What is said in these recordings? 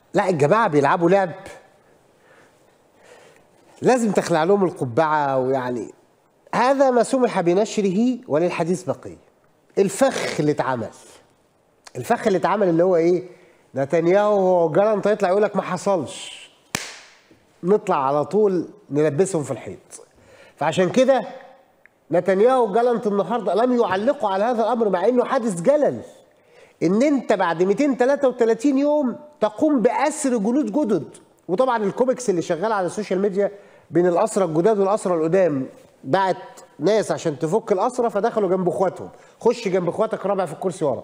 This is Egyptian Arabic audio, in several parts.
لا الجماعه بيلعبوا لعب لازم تخلع لهم القبعه ويعني هذا ما سمح بنشره وللحديث بقيه الفخ اللي اتعمل الفخ اللي اتعمل اللي هو ايه نتنياهو وجالنت يطلع يقول لك ما حصلش نطلع على طول نلبسهم في الحيط فعشان كده نتنياهو وجالنت النهارده لم يعلقوا على هذا الامر مع انه حادث جلل ان انت بعد 233 يوم تقوم باسر جنود جدد وطبعا الكوميكس اللي شغال على السوشيال ميديا بين الاسرى الجداد والاسرى القدام بعت ناس عشان تفك الاسرى فدخلوا جنب اخواتهم خش جنب اخواتك رابع في الكرسي ورا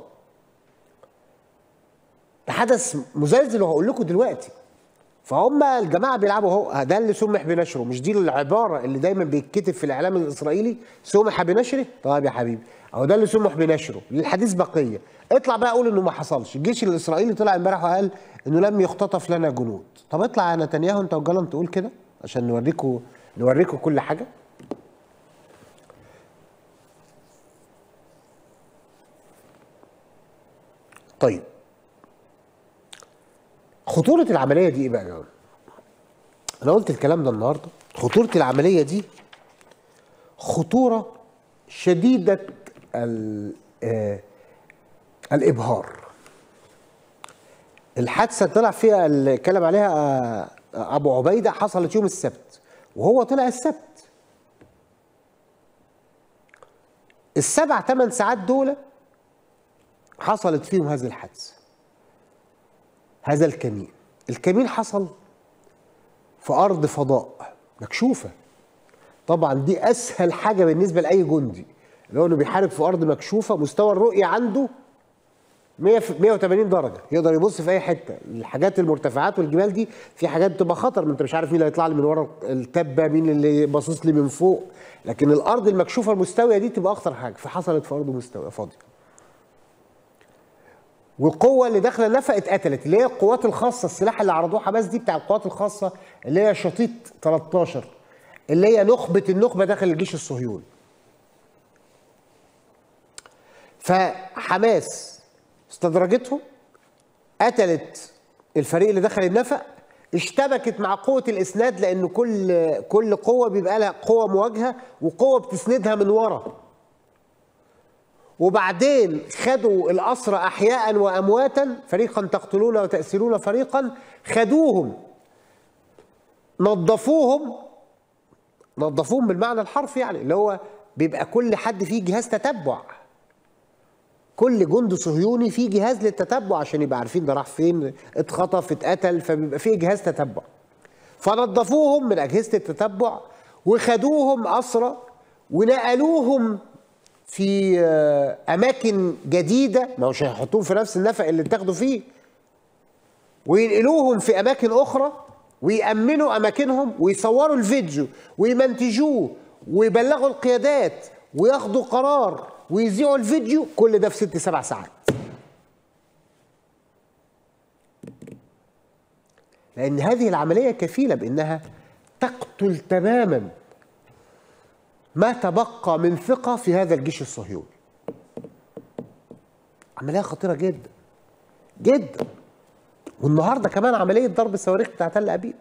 ده حدث مزلزل وهقول لكم دلوقتي فهم الجماعه بيلعبوا اهو ده اللي سمح بنشره مش دي العباره اللي دايما بيتكتب في الاعلام الاسرائيلي سمح بنشره طيب يا حبيبي اهو ده اللي سمح بنشره للحديث بقيه اطلع بقى قول انه ما حصلش الجيش الاسرائيلي طلع امبارح وقال انه لم يختطف لنا جنود طب اطلع يا نتنياهو انت وجالنت تقول كده عشان نوريكم نوريكم كل حاجه طيب خطورة العملية دي ايه بقى يا جماعة؟ أنا قلت الكلام ده النهارده، خطورة العملية دي خطورة شديدة ال- آه، الإبهار. الحادثة طلع فيها اللي اتكلم عليها آه، أبو عبيدة حصلت يوم السبت وهو طلع السبت. السبع ثمان ساعات دول حصلت فيهم هذه الحادثة. هذا الكمين الكمين حصل في أرض فضاء مكشوفة طبعا دي أسهل حاجة بالنسبة لأي جندي اللي هو إنه بيحارب في أرض مكشوفة مستوى الرؤية عنده 100 في 180 درجة يقدر يبص في أي حتة الحاجات المرتفعات والجبال دي في حاجات بتبقى خطر ما أنت مش عارف مين اللي هيطلع لي من ورا التبة مين اللي باصص لي من فوق لكن الأرض المكشوفة المستوية دي تبقى أخطر حاجة فحصلت في أرض مستوية فاضية والقوة اللي داخلة النفق اتقتلت اللي هي القوات الخاصة السلاح اللي عرضوه حماس دي بتاع القوات الخاصة اللي هي شطيط 13 اللي هي نخبة النخبة داخل الجيش الصهيوني فحماس استدرجتهم قتلت الفريق اللي دخل النفق اشتبكت مع قوة الإسناد لأن كل كل قوة بيبقى لها قوة مواجهة وقوة بتسندها من ورا وبعدين خدوا الأسرى أحياء وأمواتا فريقا تقتلون وتأسرون فريقا خدوهم نظفوهم نظفوهم بالمعنى الحرفي يعني اللي هو بيبقى كل حد فيه جهاز تتبع كل جند صهيوني فيه جهاز للتتبع عشان يبقى عارفين ده راح فين اتخطف اتقتل فبيبقى فيه جهاز تتبع فنظفوهم من أجهزة التتبع وخدوهم أسرى ونقلوهم في آه، اماكن جديده ما هوش هيحطوهم في نفس النفق اللي اتاخدوا فيه وينقلوهم في اماكن اخرى ويامنوا اماكنهم ويصوروا الفيديو ويمنتجوه ويبلغوا القيادات وياخدوا قرار ويذيعوا الفيديو كل ده في ست سبع ساعات لان هذه العمليه كفيله بانها تقتل تماما ما تبقى من ثقة في هذا الجيش الصهيوني عملية خطيرة جدا جدا والنهارده كمان عملية ضرب الصواريخ بتاع تل أبيب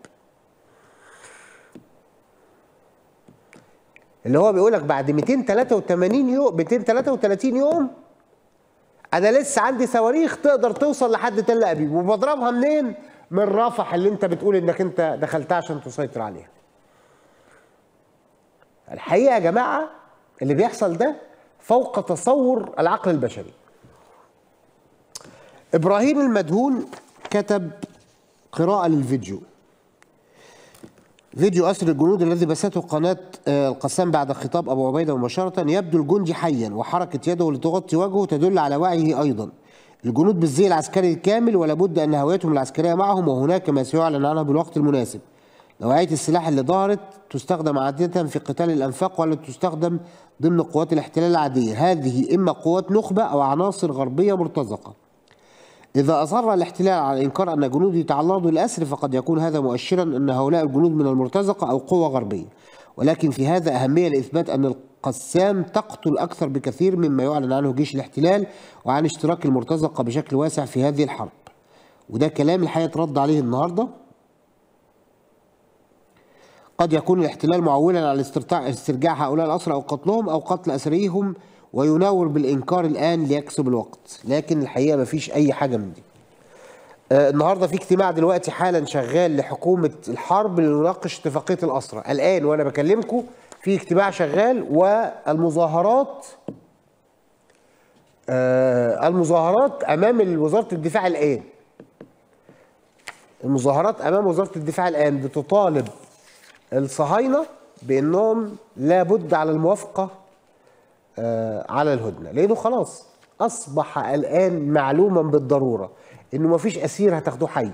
اللي هو بيقول لك بعد 283 يوم 233 يوم انا لسه عندي صواريخ تقدر توصل لحد تل ابيب وبضربها منين؟ من رفح اللي انت بتقول انك انت دخلتها عشان تسيطر عليها. الحقيقه يا جماعه اللي بيحصل ده فوق تصور العقل البشري. ابراهيم المدهون كتب قراءه للفيديو. فيديو أسر الجنود الذي بثته قناة آه، القسام بعد خطاب أبو عبيدة مباشرة يبدو الجندي حيا وحركة يده لتغطي وجهه تدل على وعيه أيضا الجنود بالزي العسكري الكامل ولا بد أن هويتهم العسكرية معهم وهناك ما سيعلن عنها بالوقت المناسب نوعية السلاح اللي ظهرت تستخدم عادة في قتال الأنفاق ولا تستخدم ضمن قوات الاحتلال العادية هذه إما قوات نخبة أو عناصر غربية مرتزقة إذا أصر الاحتلال على إنكار أن جنوده يتعرضوا للأسر فقد يكون هذا مؤشرا أن هؤلاء الجنود من المرتزقة أو قوة غربية ولكن في هذا أهمية لإثبات أن القسام تقتل أكثر بكثير مما يعلن عنه جيش الاحتلال وعن اشتراك المرتزقة بشكل واسع في هذه الحرب وده كلام الحقيقه اترد عليه النهارده قد يكون الاحتلال معولا على استرتاع استرجاع هؤلاء الأسرى أو قتلهم أو قتل أسريهم ويناور بالإنكار الآن ليكسب الوقت لكن الحقيقة ما فيش أي حاجة من دي آه النهاردة في اجتماع دلوقتي حالا شغال لحكومة الحرب لنناقش اتفاقية الأسرى الآن وأنا بكلمكم في اجتماع شغال والمظاهرات آه المظاهرات أمام وزارة الدفاع الآن المظاهرات أمام وزارة الدفاع الآن بتطالب الصهاينه بانهم لابد على الموافقه آه على الهدنه لانه خلاص اصبح الان معلوما بالضروره انه ما فيش اسير هتاخدوه حي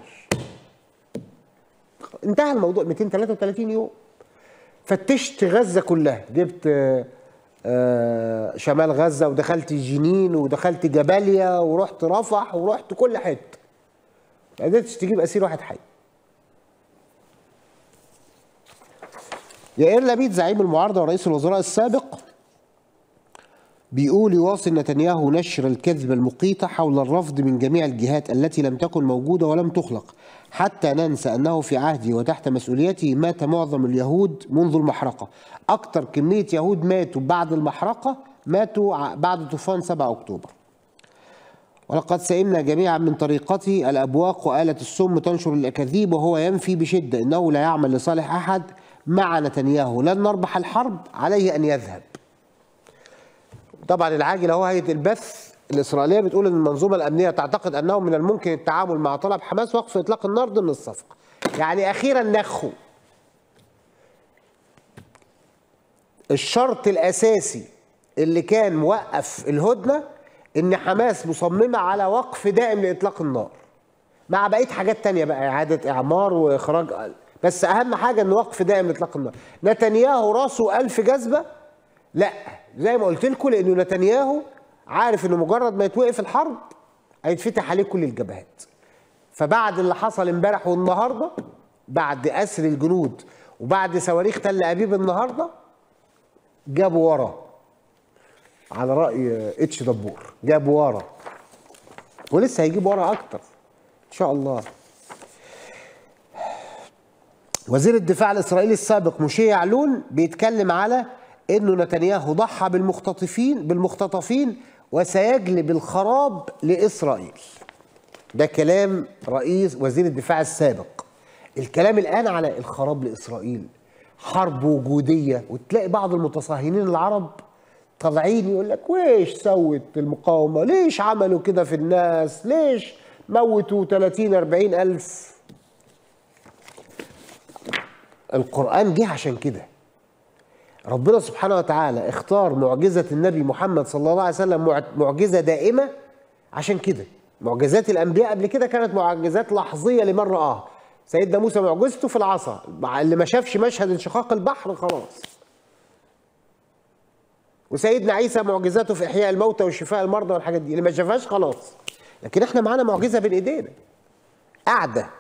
انتهى الموضوع 233 يوم فتشت غزه كلها جبت آه آه شمال غزه ودخلت جنين ودخلت جباليا ورحت رفح ورحت كل حته ما قدرتش تجيب اسير واحد حي يائير لبيد زعيم المعارضة ورئيس الوزراء السابق بيقول يواصل نتنياهو نشر الكذبة المقيتة حول الرفض من جميع الجهات التي لم تكن موجودة ولم تخلق حتى ننسى أنه في عهده وتحت مسؤوليته مات معظم اليهود منذ المحرقة أكثر كمية يهود ماتوا بعد المحرقة ماتوا بعد طوفان 7 أكتوبر ولقد سئمنا جميعا من طريقته الأبواق وآلة السم تنشر الأكاذيب وهو ينفي بشدة أنه لا يعمل لصالح أحد مع نتنياهو لن نربح الحرب عليه أن يذهب طبعا العاجل هو هيئة البث الإسرائيلية بتقول أن المنظومة الأمنية تعتقد أنه من الممكن التعامل مع طلب حماس وقف إطلاق النار ضمن الصفقة يعني أخيرا نخوا الشرط الأساسي اللي كان موقف الهدنة ان حماس مصممه على وقف دائم لاطلاق النار مع بقيه حاجات تانية بقى اعاده اعمار واخراج بس اهم حاجه ان وقف دائم لاطلاق النار نتنياهو راسه ألف جذبه لا زي ما قلت لكم لانه نتنياهو عارف انه مجرد ما يتوقف الحرب هيتفتح عليه كل الجبهات فبعد اللي حصل امبارح والنهارده بعد اسر الجنود وبعد صواريخ تل ابيب النهارده جابوا ورا على راي اتش دبور جابوا ورا ولسه هيجيب ورا اكتر ان شاء الله وزير الدفاع الاسرائيلي السابق موشي يعلون بيتكلم على انه نتنياهو ضحى بالمختطفين بالمختطفين وسيجلب الخراب لاسرائيل ده كلام رئيس وزير الدفاع السابق الكلام الان على الخراب لاسرائيل حرب وجوديه وتلاقي بعض المتصهينين العرب طالعين يقول لك ويش سوت المقاومه ليش عملوا كده في الناس ليش موتوا 30 40 الف القرآن جه عشان كده ربنا سبحانه وتعالى اختار معجزة النبي محمد صلى الله عليه وسلم معجزة دائمة عشان كده معجزات الأنبياء قبل كده كانت معجزات لحظية لمن رآها سيدنا موسى معجزته في العصا اللي ما شافش مشهد انشقاق البحر خلاص وسيدنا عيسى معجزاته في إحياء الموتى وشفاء المرضى والحاجات دي اللي ما شافهاش خلاص لكن احنا معانا معجزة بين ايدينا قاعدة